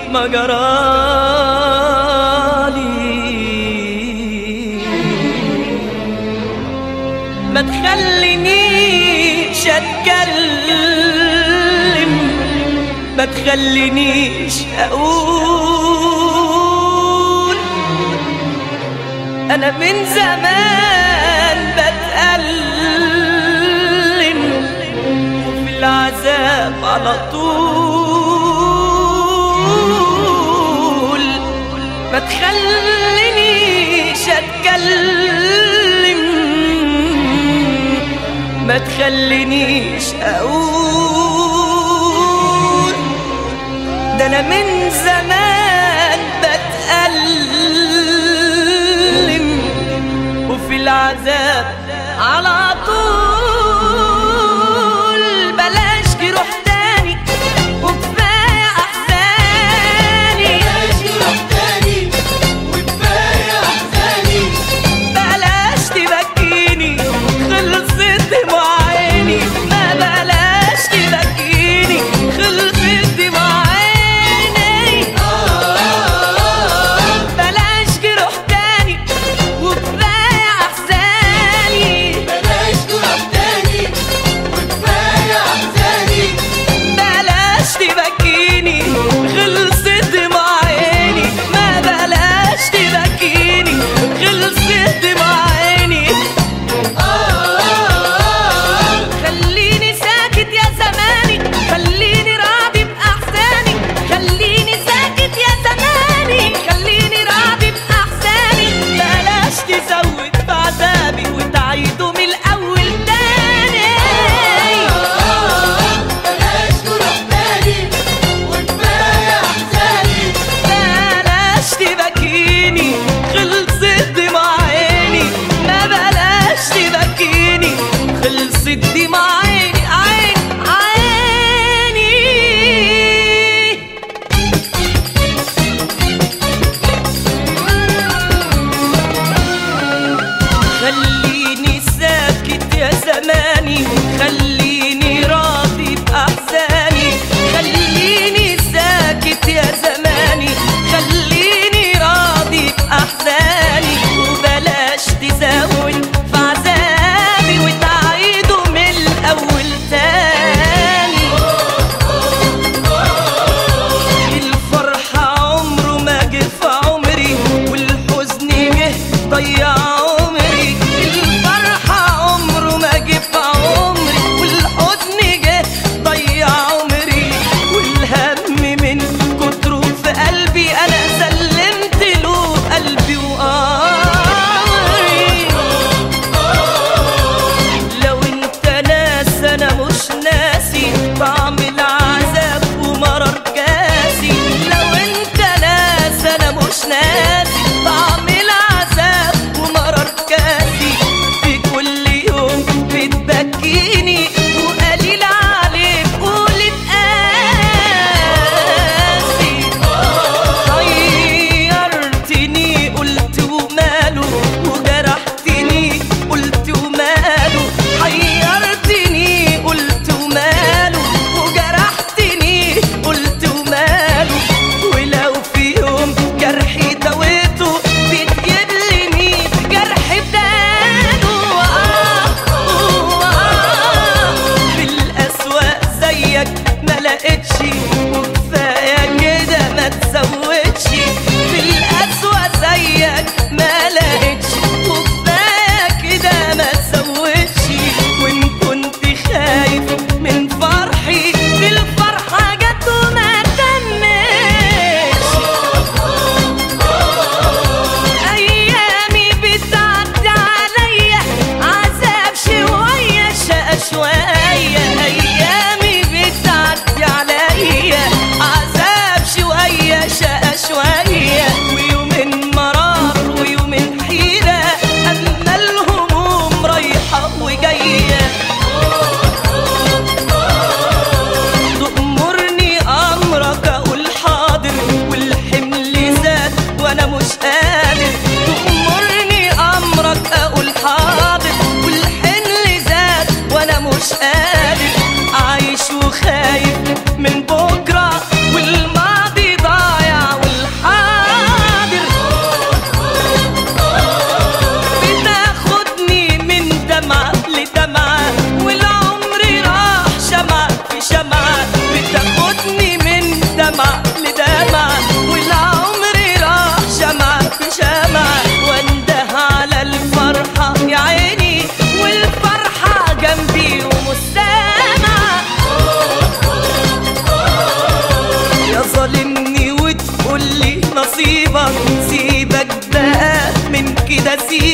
ما جرالي ما تخلينيش اتكلم ما تخلينيش اقول انا من زمان بتألم وفي العذاب على طول ما تخلينيش اتكلم ما تخلينيش اقول ده انا من زمان بتألم وفي العذاب على طول بلاش تروح تاني وكفايه احزاني بلاش تبكيني خلصت دموع عيني ما بلاش تبكيني خلصت دموع عيني بلاش تروح تاني وكفايه احزاني بلاش تبكيني خلصت دموع عيني ما بلاش تبكيني خلصت دموع عيني خليني ساكت يا زماني خليني راضي بأحساني خليني ساكت يا زماني خليني راضي بأحساني بلاش تزود في عذابي وتعيده من الأول تاني بلاش تبكيني خلصت دموع عيني ما بلاش تبكيني خلصت دموع عيني عين عيني خليني ساكت يا زماني خليني راضي بأحزاني خليني ساكت يا زماني خليني راضي بأحزاني وبلاش تزود في عذابي وتعيده من الأول تاني الفرحة عمره ما جه في عمري والحزن جه ضيع عمري الفرحة عمره ما جه في عمري والحزن جه ضيع عمري والهم من كتره في قلبي أنا سلمت له قلبي وقمري لو انت ناس انا مش ناسي بعمل عذاب ومرر كاسي لو انت ناس انا مش ناسي بعمل عذاب ومرر كاسي في كل يوم بتبكيني وقليل عليك قولة قاسي غيرتني قلت وماله وجرحتني قلت وماله حيرتني قلت وماله وجرحتني قلت وماله ولو في يوم جرحي دويته بتجيب لي ميت جرح بداله آه آه في الأسواق زيك ما لقيتش وكفاية كده ما تزودش في الأسواق زيك ما لقيتش وكفاية كده ما تزودش وإن كنت خايف من فرحي في الفرحة جت وما تمش ايامي بتعدي عليا عذاب شويه شقى شويه ايامي بتعدي عليا عذاب شويه شقى شويه ويومين مرار ويومين حيره اما الهموم رايحه وجايه تأمرني أمرك أقول حاضر والحمل زاد وأنا مش قادر تأمرني أمرك أقول حاضر والحمل زاد وأنا مش قادر عايش وخايف من بكرة والماضي ضايع سيدي